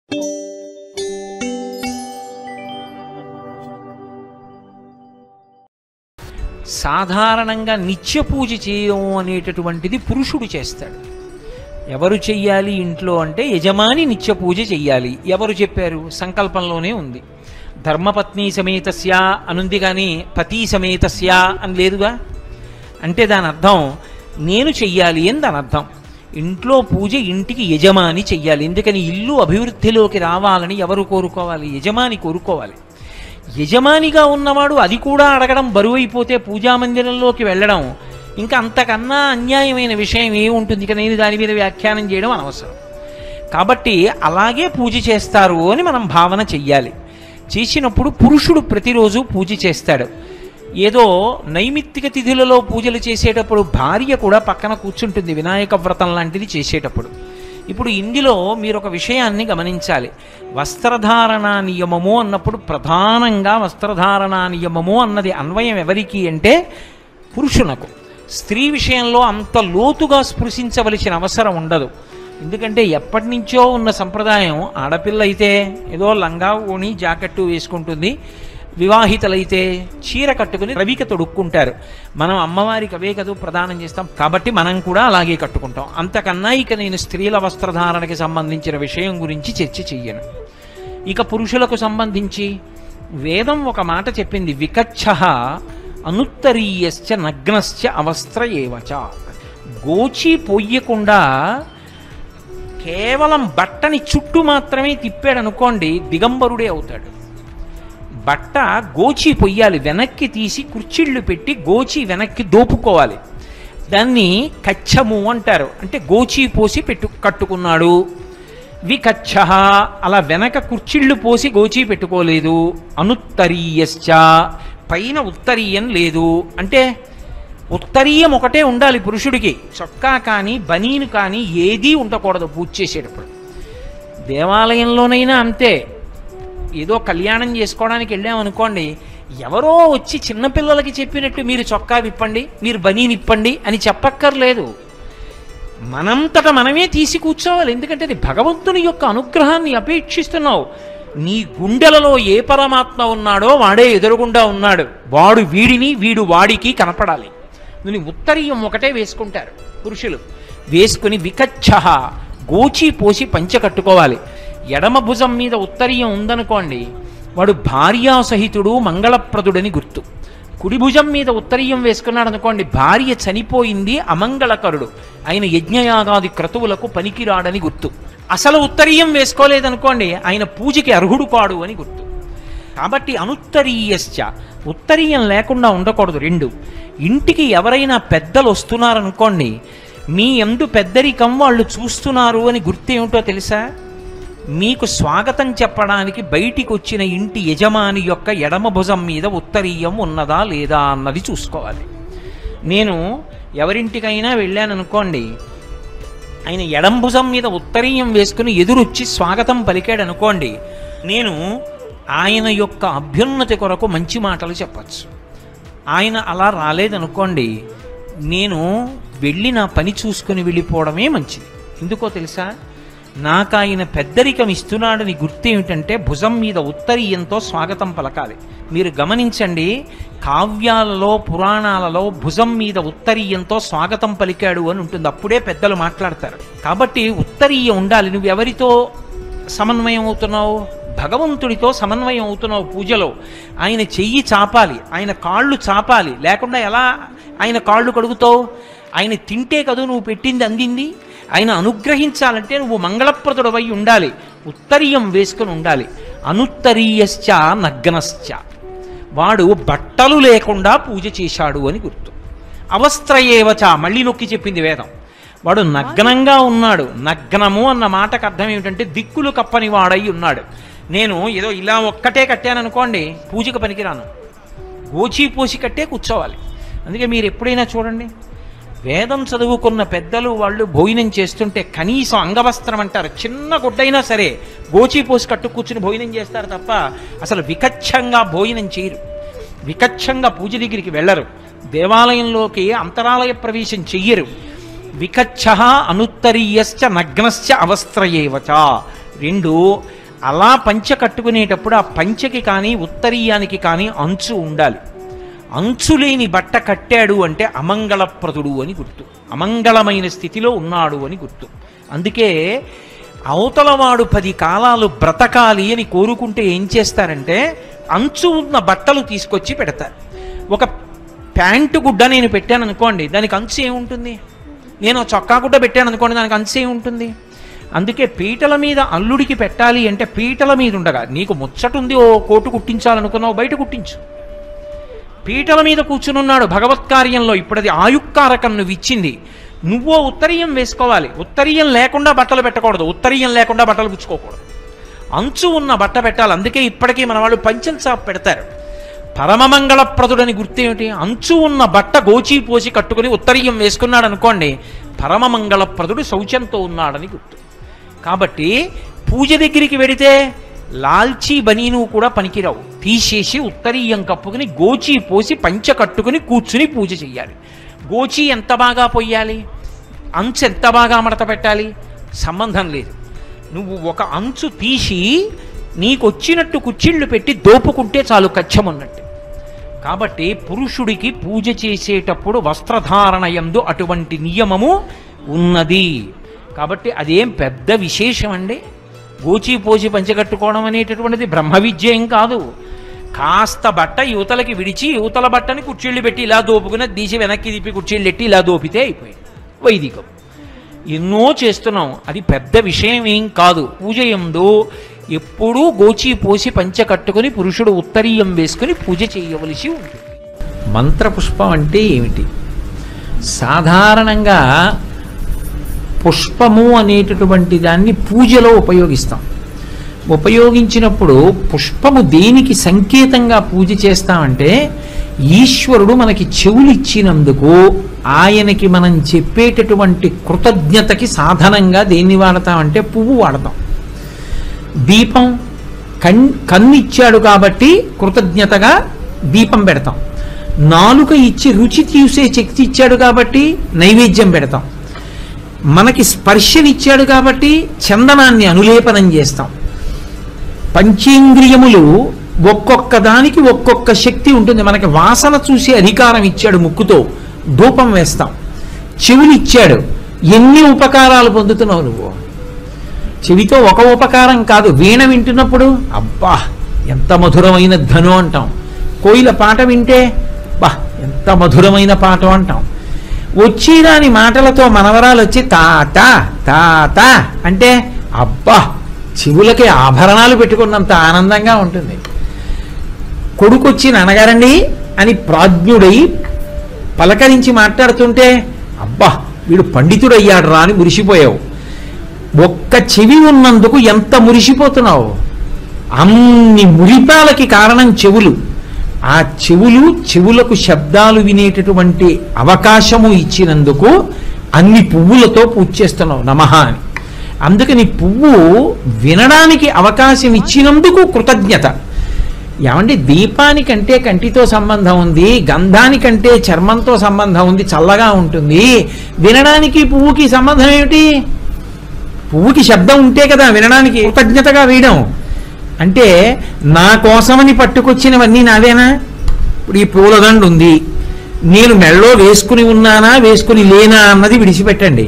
సాధారణంగా నిత్య పూజ చేయడం అనేటటువంటిది పురుషుడు చేస్తాడు ఎవరు చెయ్యాలి ఇంట్లో అంటే యజమాని నిత్య పూజ చెయ్యాలి ఎవరు చెప్పారు సంకల్పంలోనే ఉంది ధర్మపత్ని సమేతస్య అనుంది కానీ పతి సమేతస్య అని లేదుగా అంటే దాని అర్థం నేను చెయ్యాలి అని దాని అర్థం ఇంట్లో పూజ ఇంటికి యజమాని చెయ్యాలి ఎందుకని ఇల్లు అభివృద్ధిలోకి రావాలని ఎవరు కోరుకోవాలి యజమాని కోరుకోవాలి యజమానిగా ఉన్నవాడు అది కూడా అడగడం బరువైపోతే పూజా మందిరంలోకి వెళ్ళడం ఇంకా అంతకన్నా అన్యాయమైన విషయం ఏముంటుంది ఇక నేను దాని మీద వ్యాఖ్యానం చేయడం అనవసరం కాబట్టి అలాగే పూజ చేస్తారు అని మనం భావన చెయ్యాలి చేసినప్పుడు పురుషుడు ప్రతిరోజు పూజ చేస్తాడు ఏదో నైమిత్తిక తిథులలో పూజలు చేసేటప్పుడు భార్య కూడా పక్కన కూర్చుంటుంది వినాయక వ్రతం లాంటిది చేసేటప్పుడు ఇప్పుడు ఇందులో మీరు ఒక విషయాన్ని గమనించాలి వస్త్రధారణ నియమము అన్నప్పుడు ప్రధానంగా వస్త్రధారణ నియమము అన్నది అన్వయం ఎవరికి అంటే పురుషునకు స్త్రీ విషయంలో అంత లోతుగా స్పృశించవలసిన అవసరం ఉండదు ఎందుకంటే ఎప్పటి నుంచో ఉన్న సంప్రదాయం ఆడపిల్ల అయితే ఏదో లంగా ఓణి జాకెట్టు వేసుకుంటుంది వివాహితలైతే చీర కట్టుకుని రవిక తొడుక్కుంటారు మనం అమ్మవారికి అవే కదూ ప్రదానం చేస్తాం కాబట్టి మనం కూడా అలాగే కట్టుకుంటాం అంతకన్నా ఇక నేను స్త్రీల వస్త్రధారణకి సంబంధించిన విషయం గురించి చర్చ చెయ్యను ఇక పురుషులకు సంబంధించి వేదం ఒక మాట చెప్పింది వికచ్చ అనుత్తరీయశ్చ నగ్నశ్చ అవస్త్ర ఏవచ గోచి పొయ్యకుండా కేవలం బట్టని చుట్టూ మాత్రమే తిప్పాడు అనుకోండి దిగంబరుడే అవుతాడు బట్ట గోచి పొయ్యాలి వెనక్కి తీసి కుర్చీళ్ళు పెట్టి గోచి వెనక్కి దోపుకోవాలి దాన్ని కచ్చము అంటారు అంటే గోచి పోసి పెట్టు కట్టుకున్నాడు వికచ్చ అలా వెనక కుర్చీళ్ళు పోసి గోచి పెట్టుకోలేదు అనుత్తరీయశ్చ పైన ఉత్తరీయం లేదు అంటే ఉత్తరీయం ఒకటే ఉండాలి పురుషుడికి చొక్కా కానీ బనీను కానీ ఏదీ ఉండకూడదు పూజ చేసేటప్పుడు దేవాలయంలోనైనా అంతే ఏదో కళ్యాణం చేసుకోవడానికి వెళ్ళామనుకోండి ఎవరో వచ్చి చిన్నపిల్లలకి చెప్పినట్టు మీరు చొక్కా విప్పండి మీరు బనీని ఇప్పండి అని చెప్పక్కర్లేదు మనంతట మనమే తీసి కూర్చోవాలి ఎందుకంటే అది భగవంతుని యొక్క అనుగ్రహాన్ని అపేక్షిస్తున్నావు నీ గుండెలలో ఏ పరమాత్మ ఉన్నాడో వాడే ఎదురుగుండా ఉన్నాడు వాడు వీడిని వీడు వాడికి కనపడాలి నువ్వు ఉత్తరీయం ఒకటే వేసుకుంటారు పురుషులు వేసుకుని వికచ్చ గోచి పోసి పంచ కట్టుకోవాలి ఎడమ భుజం మీద ఉత్తరీయం ఉందనుకోండి వాడు భార్యాసహితుడు మంగళప్రదుడని గుర్తు కుడి భుజం మీద ఉత్తరీయం వేసుకున్నాడు అనుకోండి భార్య చనిపోయింది అమంగళకరుడు ఆయన యజ్ఞయాగాది క్రతువులకు పనికిరాడని గుర్తు అసలు ఉత్తరీయం వేసుకోలేదనుకోండి ఆయన పూజకి అర్హుడు కాడు అని గుర్తు కాబట్టి అనుత్తరీయశ్చ ఉత్తరీయం లేకుండా ఉండకూడదు రెండు ఇంటికి ఎవరైనా పెద్దలు వస్తున్నారనుకోండి మీ ఎందు పెద్దరికం వాళ్ళు చూస్తున్నారు అని గుర్తేమిటో తెలుసా మీకు స్వాగతం చెప్పడానికి బయటికి వచ్చిన ఇంటి యజమాని యొక్క ఎడమ భుజం మీద ఉత్తరీయం ఉన్నదా లేదా అన్నది చూసుకోవాలి నేను ఎవరింటికైనా వెళ్ళాననుకోండి ఆయన ఎడం భుజం మీద ఉత్తరీయం వేసుకుని ఎదురొచ్చి స్వాగతం పలికాడు అనుకోండి నేను ఆయన యొక్క అభ్యున్నతి కొరకు మంచి మాటలు చెప్పచ్చు ఆయన అలా రాలేదనుకోండి నేను వెళ్ళి నా పని చూసుకుని వెళ్ళిపోవడమే మంచిది ఎందుకో తెలుసా నాకు ఆయన పెద్దరికం ఇస్తున్నాడని గుర్తేమిటంటే భుజం మీద ఉత్తరీయంతో స్వాగతం పలకాలి మీరు గమనించండి కావ్యాలలో పురాణాలలో భుజం మీద ఉత్తరీయంతో స్వాగతం పలికాడు అని ఉంటుంది అప్పుడే పెద్దలు మాట్లాడతారు కాబట్టి ఉత్తరీయం ఉండాలి నువ్వు ఎవరితో సమన్వయం అవుతున్నావు భగవంతుడితో సమన్వయం అవుతున్నావు పూజలో ఆయన చెయ్యి చాపాలి ఆయన కాళ్ళు చాపాలి లేకుండా ఎలా ఆయన కాళ్ళు కడుగుతావు ఆయన తింటే కదూ నువ్వు పెట్టింది అందింది ఆయన అనుగ్రహించాలంటే నువ్వు మంగళప్రదుడవై ఉండాలి ఉత్తరీయం వేసుకుని ఉండాలి అనుత్తరీయశ్చ నగ్నశ్చ వాడు బట్టలు లేకుండా పూజ చేశాడు అని గుర్తు అవస్త్రయేవచ మళ్ళీ నొక్కి చెప్పింది వేదం వాడు నగ్నంగా ఉన్నాడు నగ్నము అన్న మాటకు అర్థం ఏమిటంటే దిక్కులు కప్పని వాడై ఉన్నాడు నేను ఏదో ఇలా ఒక్కటే కట్టాననుకోండి పూజకు పనికిరాను గోచి పోసి కట్టే కూర్చోవాలి అందుకే మీరు ఎప్పుడైనా చూడండి వేదం చదువుకున్న పెద్దలు వాళ్ళు భోజనం చేస్తుంటే కనీసం అంగవస్త్రం అంటారు చిన్న గుడ్డైనా సరే గోచి పోసి కట్టు కూర్చుని భోజనం చేస్తారు తప్ప అసలు వికచ్చంగా భోజనం చేయరు వికచ్చంగా పూజ దగ్గరికి వెళ్ళరు దేవాలయంలోకి అంతరాలయ ప్రవేశం చెయ్యరు వికచ్చ అనుత్తరీయశ్చ నగ్నశ్చ అవస్త్రయేవచ రెండు అలా పంచ కట్టుకునేటప్పుడు ఆ పంచకి కానీ ఉత్తరీయానికి కానీ అంచు ఉండాలి అంచు లేని బట్ట కట్టాడు అంటే అమంగళప్రదుడు అని గుర్తు అమంగళమైన స్థితిలో ఉన్నాడు అని గుర్తు అందుకే అవతలవాడు పది కాలాలు బ్రతకాలి అని కోరుకుంటే ఏం చేస్తారంటే అంచు ఉన్న బట్టలు తీసుకొచ్చి పెడతారు ఒక ప్యాంటు గుడ్డ నేను పెట్టాను అనుకోండి దానికి అంచు ఏముంటుంది నేను చొక్కా గుడ్డ పెట్టాను అనుకోండి దానికి అంచు ఏముంటుంది అందుకే పీటల మీద అల్లుడికి పెట్టాలి అంటే పీటల మీద ఉండగా నీకు ముచ్చటుంది ఓ కోటు కుట్టించాలనుకున్నావు బయట కుట్టించు పీటల మీద కూర్చునున్నాడు భగవత్ కార్యంలో ఇప్పుడు అది ఆయుక్కారకం నువ్వు ఇచ్చింది నువ్వో ఉత్తరీయం వేసుకోవాలి ఉత్తరీయం లేకుండా బట్టలు పెట్టకూడదు ఉత్తరీయం లేకుండా బట్టలు పుచ్చుకోకూడదు అంచు ఉన్న బట్ట పెట్టాలి అందుకే ఇప్పటికీ మన వాళ్ళు పంచల్ చాప్ పెడతారు పరమమంగళప్రదుడని గుర్తేమిటి అంచు ఉన్న బట్ట గోచి పోసి కట్టుకుని ఉత్తరీయం వేసుకున్నాడు అనుకోండి పరమమంగళప్రదుడు శౌచంతో ఉన్నాడని గుర్తు కాబట్టి పూజ దగ్గరికి వెడితే లాల్చీ బనీను కూడా పనికిరావు తీసేసి ఉత్తరీయం కప్పుకుని గోచి పోసి పంచ కట్టుకుని కూర్చుని పూజ చెయ్యాలి గోచి ఎంత బాగా పొయ్యాలి అంచు ఎంత బాగా మడత పెట్టాలి సంబంధం లేదు నువ్వు ఒక అంచు తీసి నీకొచ్చినట్టు కుచ్చిళ్ళు పెట్టి దోపుకుంటే చాలు కచ్చమన్నట్టు కాబట్టి పురుషుడికి పూజ చేసేటప్పుడు వస్త్రధారణ యందు అటువంటి నియమము ఉన్నది కాబట్టి అదేం పెద్ద విశేషం అండి గోచి పోచి పంచగట్టుకోవడం అనేటటువంటిది బ్రహ్మ విద్య ఏం కాదు కాస్త బట్ట యువతలకి విడిచి యువతల బట్టని కుర్చీళ్ళు పెట్టి ఇలా దోపుకుని తీసి వెనక్కి తిప్పి కుర్చీళ్ళు ఎట్టి ఇలా దోపితే అయిపోయింది వైదికం ఎన్నో చేస్తున్నాం అది పెద్ద విషయం ఏం కాదు పూజ ఎందు ఎప్పుడూ గోచి పోసి పంచ కట్టుకుని పురుషుడు ఉత్తరీయం వేసుకుని పూజ చేయవలసి ఉంటుంది మంత్రపుష్పం అంటే ఏమిటి సాధారణంగా పుష్పము అనేటటువంటి దాన్ని పూజలో ఉపయోగిస్తాం ఉపయోగించినప్పుడు పుష్పము దేనికి సంకేతంగా పూజ చేస్తామంటే ఈశ్వరుడు మనకి చెవులు ఇచ్చినందుకు ఆయనకి మనం చెప్పేటటువంటి కృతజ్ఞతకి సాధనంగా దేన్ని వాడతామంటే పువ్వు వాడతాం దీపం కన్ కన్నిచ్చాడు కాబట్టి కృతజ్ఞతగా దీపం పెడతాం నాలుక ఇచ్చి రుచి చూసే శక్తి ఇచ్చాడు కాబట్టి నైవేద్యం పెడతాం మనకి స్పర్శనిచ్చాడు కాబట్టి చందనాన్ని అనులేపనం చేస్తాం పంచేంద్రియములు ఒక్కొక్క దానికి ఒక్కొక్క శక్తి ఉంటుంది మనకి వాసన చూసే అధికారం ఇచ్చాడు ముక్కుతో ధూపం వేస్తాం చెవులు ఇచ్చాడు ఎన్ని ఉపకారాలు పొందుతున్నావు నువ్వు చెవితో ఒక ఉపకారం కాదు వీణ వింటున్నప్పుడు అబ్బా ఎంత మధురమైన ధను అంటాం కోయిల పాట వింటే బా ఎంత మధురమైన పాట అంటాం వచ్చి దాని మాటలతో మనవరాలు వచ్చి తాత తాత అంటే అబ్బా చెవులకి ఆభరణాలు పెట్టుకున్నంత ఆనందంగా ఉంటుంది కొడుకు వచ్చి నాన్నగారండి అని ప్రాజ్ఞుడై పలకరించి మాట్లాడుతుంటే అబ్బా వీడు పండితుడయ్యాడు రా అని మురిసిపోయావు ఒక్క చెవి ఉన్నందుకు ఎంత మురిసిపోతున్నావు అన్ని మురిపాలకి కారణం చెవులు ఆ చెవులు చెవులకు శబ్దాలు వినేటటువంటి అవకాశము ఇచ్చినందుకు అన్ని పువ్వులతో పూజ చేస్తున్నావు నమః అని అందుకని పువ్వు వినడానికి అవకాశం ఇచ్చినందుకు కృతజ్ఞత ఏమండి దీపానికంటే కంటితో సంబంధం ఉంది గంధానికంటే చర్మంతో సంబంధం ఉంది చల్లగా ఉంటుంది వినడానికి పువ్వుకి సంబంధం ఏమిటి పువ్వుకి శబ్దం ఉంటే కదా వినడానికి కృతజ్ఞతగా వేయడం అంటే నా కోసమని పట్టుకొచ్చినవన్నీ నావేనా ఇప్పుడు ఈ పూలదండ ఉంది నేను మెళ్ళో వేసుకుని ఉన్నానా వేసుకుని లేనా అన్నది విడిచిపెట్టండి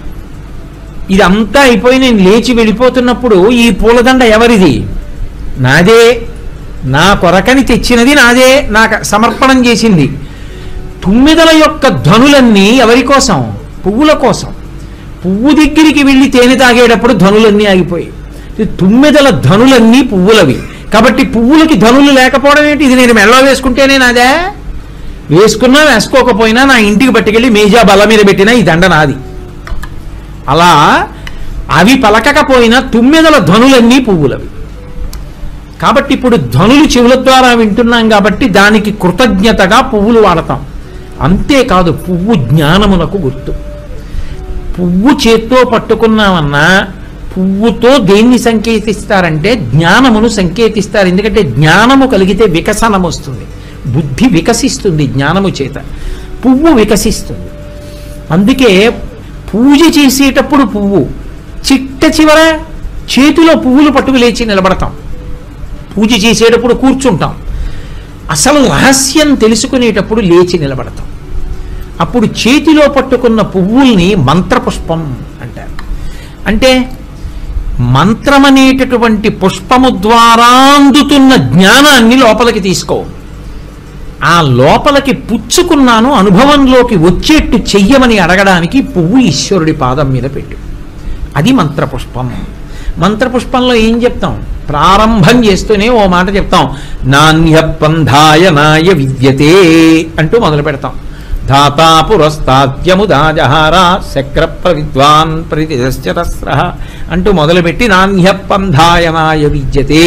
ఇదంతా అయిపోయి నేను లేచి వెళ్ళిపోతున్నప్పుడు ఈ పూలదండ ఎవరిది నాదే నా కొరకని తెచ్చినది నాదే నాకు సమర్పణం చేసింది తుమ్మిదల యొక్క ధనులన్నీ ఎవరి కోసం పువ్వుల కోసం పువ్వు దగ్గరికి వెళ్ళి తేనె తాగేటప్పుడు ధనులన్నీ ఆగిపోయాయి ఈ తుమ్మెదల ధనులన్నీ పువ్వులవి కాబట్టి పువ్వులకి ధనులు లేకపోవడం ఏంటి ఇది నేను మెళ్ళో వేసుకుంటేనే నాదే వేసుకున్నా వేసుకోకపోయినా నా ఇంటికి పట్టుకెళ్ళి మేజా బల్ల మీద పెట్టినా ఈ దండ నాది అలా అవి పలకకపోయినా తుమ్మెదల ధనులన్నీ పువ్వులవి కాబట్టి ఇప్పుడు ధనులు చెవుల ద్వారా వింటున్నాం కాబట్టి దానికి కృతజ్ఞతగా పువ్వులు వాడతాం అంతేకాదు పువ్వు జ్ఞానమునకు గుర్తు పువ్వు చేత్తో పట్టుకున్నామన్నా పువ్వుతో దేన్ని సంకేతిస్తారంటే జ్ఞానమును సంకేతిస్తారు ఎందుకంటే జ్ఞానము కలిగితే వికసనం వస్తుంది బుద్ధి వికసిస్తుంది జ్ఞానము చేత పువ్వు వికసిస్తుంది అందుకే పూజ చేసేటప్పుడు పువ్వు చిట్ట చివర చేతిలో పువ్వులు పట్టుకు లేచి నిలబడతాం పూజ చేసేటప్పుడు కూర్చుంటాం అసలు రహస్యం తెలుసుకునేటప్పుడు లేచి నిలబడతాం అప్పుడు చేతిలో పట్టుకున్న పువ్వుల్ని మంత్రపుష్పం అంటారు అంటే మంత్రం అనేటటువంటి పుష్పము ద్వారా అందుతున్న జ్ఞానాన్ని లోపలికి తీసుకో ఆ లోపలికి పుచ్చుకున్నాను అనుభవంలోకి వచ్చేట్టు చెయ్యమని అడగడానికి పువ్వు ఈశ్వరుడి పాదం మీద పెట్టు అది మంత్రపుష్పం మంత్రపుష్పంలో ఏం చెప్తాం ప్రారంభం చేస్తూనే ఓ మాట చెప్తాం నాణ్య పంధాయ నాయ విద్యతే అంటూ మొదలు పెడతాం ధాతా పురస్తాద్యముదాజహార శక్ర ప్రవిద్వాన్ ప్రతిశ్చరస్ర అంటూ మొదలుపెట్టి నాణ్య పంధాయ నాయ విద్యతే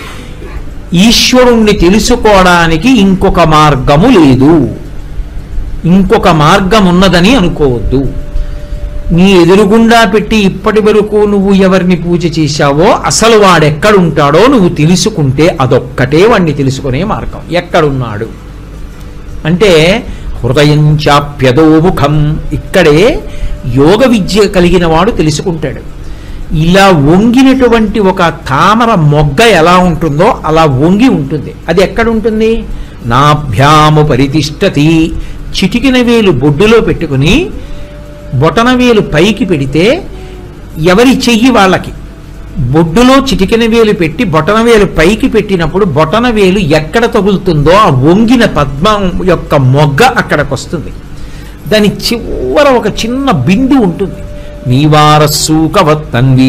ఈశ్వరుణ్ణి తెలుసుకోవడానికి ఇంకొక మార్గము లేదు ఇంకొక మార్గం ఉన్నదని అనుకోవద్దు నీ ఎదురుగుండా పెట్టి ఇప్పటి వరకు నువ్వు ఎవరిని పూజ చేశావో అసలు వాడెక్కడుంటాడో నువ్వు తెలుసుకుంటే అదొక్కటే వాడిని తెలుసుకునే మార్గం ఎక్కడున్నాడు అంటే హృదయం చాప్యదో ముఖం ఇక్కడే యోగ విద్య కలిగిన వాడు తెలుసుకుంటాడు ఇలా వంగినటువంటి ఒక తామర మొగ్గ ఎలా ఉంటుందో అలా వంగి ఉంటుంది అది ఎక్కడ ఉంటుంది నాభ్యాము పరితిష్టతి చిటికిన వేలు బొడ్డులో పెట్టుకుని బొటన వేలు పైకి పెడితే ఎవరి చెయ్యి వాళ్ళకి బొడ్డులో చిటికిన వేలు పెట్టి బొటన వేలు పైకి పెట్టినప్పుడు బొటన వేలు ఎక్కడ తగులుతుందో ఆ వంగిన పద్మం యొక్క మొగ్గ అక్కడికి వస్తుంది దాని చివర ఒక చిన్న బిందు ఉంటుంది నీవారస్సూకవత్తన్వీ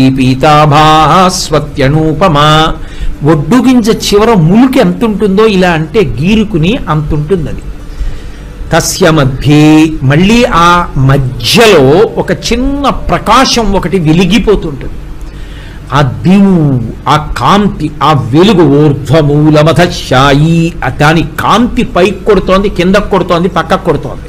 పీతాభాస్వత్యనూపమా ఒడ్డు గింజ చివర ములుకి ఎంత ఉంటుందో ఇలా అంటే గీరుకుని అంత ఉంటుంది అది తస్య మధ్యే మళ్ళీ ఆ మధ్యలో ఒక చిన్న ప్రకాశం ఒకటి వెలిగిపోతుంటుంది ఆ దివు ఆ కాంతి ఆ వెలుగు ఊర్ధ్వమూలమథశాయి ఆ దాని కాంతి పైకి కొడుతోంది కిందకు కొడుతోంది పక్కకు కొడుతోంది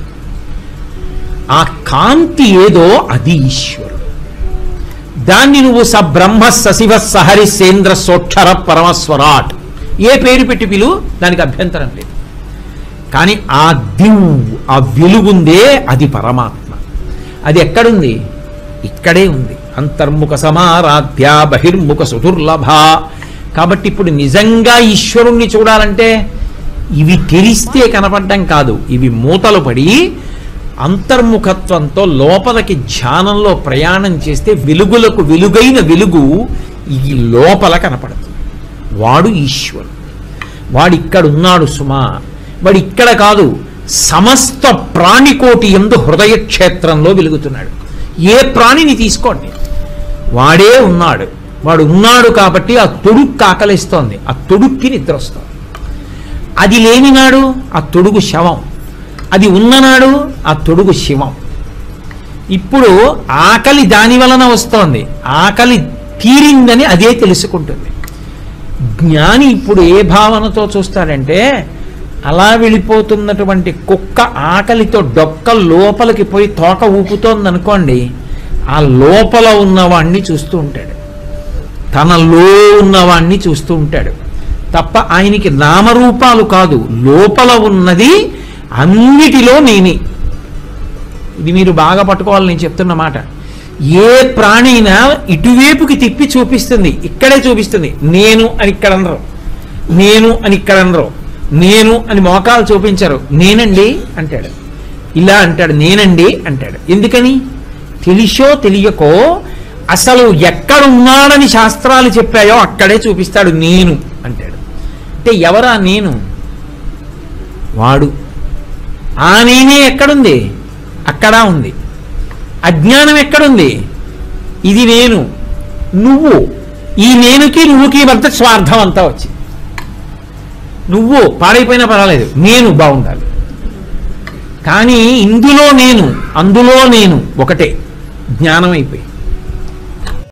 ఆ కాంతి ఏదో అది ఈశ్వరుడు దాన్ని నువ్వు స బ్రహ్మ సశివ సహరి సేంద్ర సోక్షర పరమస్వరాట్ ఏ పేరు పెట్టి పిలు దానికి అభ్యంతరం లేదు కానీ ఆ దివ్ ఆ వెలుగుందే అది పరమాత్మ అది ఎక్కడుంది ఇక్కడే ఉంది అంతర్ముఖ సమారాధ్య బహిర్ముఖ సుదుర్లభ కాబట్టి ఇప్పుడు నిజంగా ఈశ్వరుణ్ణి చూడాలంటే ఇవి తెరిస్తే కనపడడం కాదు ఇవి మూతలు పడి అంతర్ముఖత్వంతో లోపలికి ధ్యానంలో ప్రయాణం చేస్తే వెలుగులకు వెలుగైన వెలుగు ఈ లోపల కనపడుతుంది వాడు ఈశ్వరుడు వాడు ఇక్కడ ఉన్నాడు సుమా వాడు ఇక్కడ కాదు సమస్త ప్రాణికోటి ఎందు హృదయ క్షేత్రంలో వెలుగుతున్నాడు ఏ ప్రాణిని తీసుకోండి వాడే ఉన్నాడు వాడు ఉన్నాడు కాబట్టి ఆ తొడుక్కు ఆకలిస్తోంది ఆ తొడుక్కి నిద్ర వస్తుంది అది లేనినాడు ఆ తొడుగు శవం అది ఉన్ననాడు ఆ తొడుగు శివం ఇప్పుడు ఆకలి దాని వలన వస్తోంది ఆకలి తీరిందని అదే తెలుసుకుంటుంది జ్ఞాని ఇప్పుడు ఏ భావనతో చూస్తాడంటే అలా వెళ్ళిపోతున్నటువంటి కుక్క ఆకలితో డొక్క లోపలికి పోయి తోక ఊపుతోంది అనుకోండి ఆ లోపల ఉన్నవాణ్ణి చూస్తూ ఉంటాడు తనలో ఉన్నవాణ్ణి చూస్తూ ఉంటాడు తప్ప ఆయనకి నామరూపాలు కాదు లోపల ఉన్నది అన్నిటిలో నేనే ఇది మీరు బాగా పట్టుకోవాలి నేను చెప్తున్న మాట ఏ ప్రాణి అయినా ఇటువైపుకి తిప్పి చూపిస్తుంది ఇక్కడే చూపిస్తుంది నేను అని ఇక్కడ అనరు నేను అని ఇక్కడ అనరు నేను అని మోకాలు చూపించరు నేనండి అంటాడు ఇలా అంటాడు నేనండి అంటాడు ఎందుకని తెలిసో తెలియకో అసలు ఎక్కడ ఉన్నాడని శాస్త్రాలు చెప్పాయో అక్కడే చూపిస్తాడు నేను అంటాడు అంటే ఎవరా నేను వాడు ఆ నేనే ఎక్కడుంది అక్కడ ఉంది అజ్ఞానం ఎక్కడుంది ఇది నేను నువ్వు ఈ నేనుకి నువ్వుకి మధ్య స్వార్థం అంతా వచ్చింది నువ్వు పాడైపోయినా పర్వాలేదు నేను బాగుండాలి కానీ ఇందులో నేను అందులో నేను ఒకటే జ్ఞానం అయిపోయి